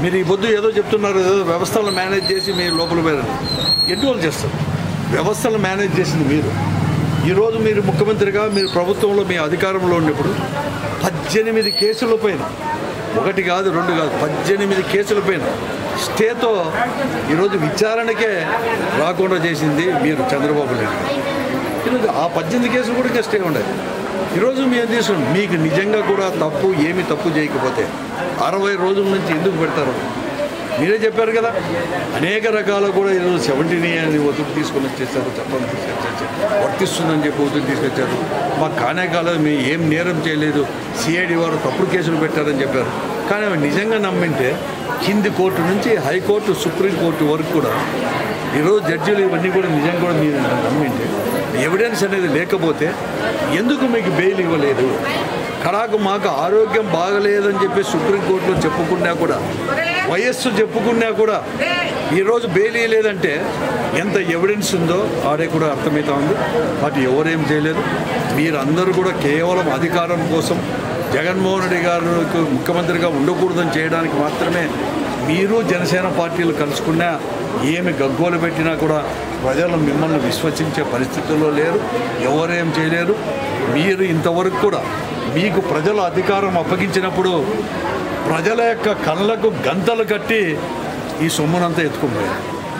మీరు ఈ పొద్దు ఏదో చెప్తున్నారు ఏదో వ్యవస్థలను మేనేజ్ చేసి మీరు లోపల పోయారు ఎన్ని రోజులు చేస్తారు వ్యవస్థలను మేనేజ్ చేసింది మీరు ఈరోజు మీరు ముఖ్యమంత్రిగా మీరు ప్రభుత్వంలో మీ అధికారంలో ఉన్నప్పుడు పద్దెనిమిది కేసుల పైన ఒకటి కాదు రెండు కాదు పద్దెనిమిది కేసుల పైన స్టేతో ఈరోజు విచారణకే రాకుండా చేసింది మీరు చంద్రబాబు నాయుడు ఈరోజు ఆ పద్దెనిమిది కేసులు కూడా ఇంకా స్టే ఉండేది ఈరోజు మేము తీసుకున్నాం మీకు నిజంగా కూడా తప్పు ఏమి తప్పు చేయకపోతే అరవై రోజుల నుంచి ఎందుకు పెడతారు మీరే చెప్పారు కదా అనేక రకాల కూడా ఈరోజు సెవెంటీన్ అని ఒత్తిడి తీసుకొని వచ్చేసారు చట్టం తీసుకొచ్చేసి వర్తిస్తుందని చెప్పి ఒత్తిడి తీసుకొచ్చారు మాకు కానే కాలేదు మేము ఏం నేరం చేయలేదు సిఐడి వారు తప్పుడు కేసులు పెట్టారని చెప్పారు కానీ అవి నిజంగా నమ్మింటే కింది కోర్టు నుంచి హైకోర్టు సుప్రీంకోర్టు వరకు కూడా ఈరోజు జడ్జీలు ఇవన్నీ కూడా నిజంగా కూడా మీరు నమ్మింటే ఎవిడెన్స్ అనేది లేకపోతే ఎందుకు మీకు బెయిల్ ఇవ్వలేదు కడాకు మాకు ఆరోగ్యం బాగలేదని చెప్పి సుప్రీంకోర్టులో చెప్పుకున్నా కూడా వయస్సు చెప్పుకున్నా కూడా ఈరోజు బెయిల్ ఇవ్వలేదంటే ఎంత ఎవిడెన్స్ ఉందో ఆడే కూడా అర్థమవుతా ఉంది వాటి ఎవరేం చేయలేదు మీరందరూ కూడా కేవలం అధికారం కోసం జగన్మోహన్ రెడ్డి గారు ముఖ్యమంత్రిగా ఉండకూడదని చేయడానికి మాత్రమే మీరు జనసేన పార్టీలు కలుసుకున్నా ఏమి గగ్గోలు పెట్టినా కూడా ప్రజలు మిమ్మల్ని విశ్వసించే పరిస్థితుల్లో లేరు ఎవరేం చేయలేరు మీరు ఇంతవరకు కూడా మీకు ప్రజలు అధికారం అప్పగించినప్పుడు ప్రజల యొక్క కళ్ళకు గంతలు కట్టి ఈ సొమ్మునంతా ఎత్తుకుపోయారు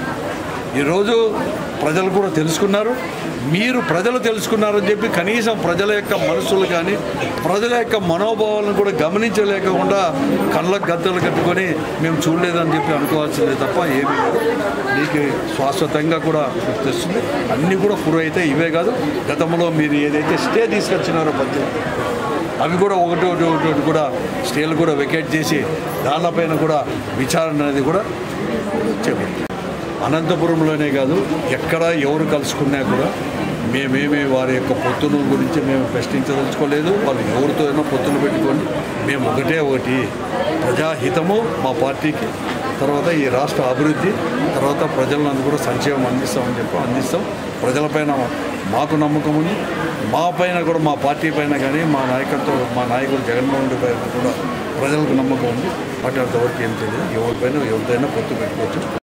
ఈరోజు ప్రజలు కూడా తెలుసుకున్నారు మీరు ప్రజలు తెలుసుకున్నారని చెప్పి కనీసం ప్రజల యొక్క మనసులు కానీ ప్రజల యొక్క మనోభావాలను కూడా గమనించలేకుండా కళ్ళకు గద్దలు కట్టుకొని మేము చూడలేదని చెప్పి అనుకోవాల్సిందే తప్ప ఏమీ లేదు మీకు శాశ్వతంగా కూడా మీకు తెలుస్తుంది అన్నీ కూడా ప్రూవ్ అయితే ఇవే కాదు గతంలో మీరు ఏదైతే స్టే తీసుకొచ్చినారో పద్దెనిమిది అవి కూడా ఒకటి ఒకటి ఒకటి ఒకటి కూడా స్టేలు కూడా వెకేట్ చేసి దానిపైన కూడా విచారణ అనేది కూడా చేపడుతుంది అనంతపురంలోనే కాదు ఎక్కడ ఎవరు కలుసుకున్నా కూడా మేమేమి వారి యొక్క పొత్తుల గురించి మేము ప్రశ్నించదలుచుకోలేదు వాళ్ళు ఎవరితో అయినా పొత్తులు పెట్టుకోండి మేము ఒకటే ఒకటి ప్రజాహితము మా పార్టీకి తర్వాత ఈ రాష్ట్ర అభివృద్ధి తర్వాత ప్రజలను కూడా సంక్షేమం అందిస్తామని చెప్పి అందిస్తాం ప్రజలపైన మాకు నమ్మకం ఉంది మా పైన కూడా మా పార్టీ పైన కానీ మా నాయకత్వం మా నాయకుడు జగన్మోహన్ రెడ్డి పైన కూడా ప్రజలకు నమ్మకం ఉంది వాటి అంతవరకు ఏం తెలియదు ఎవరిపైన ఎవరిదైనా పొత్తు పెట్టుకోవచ్చు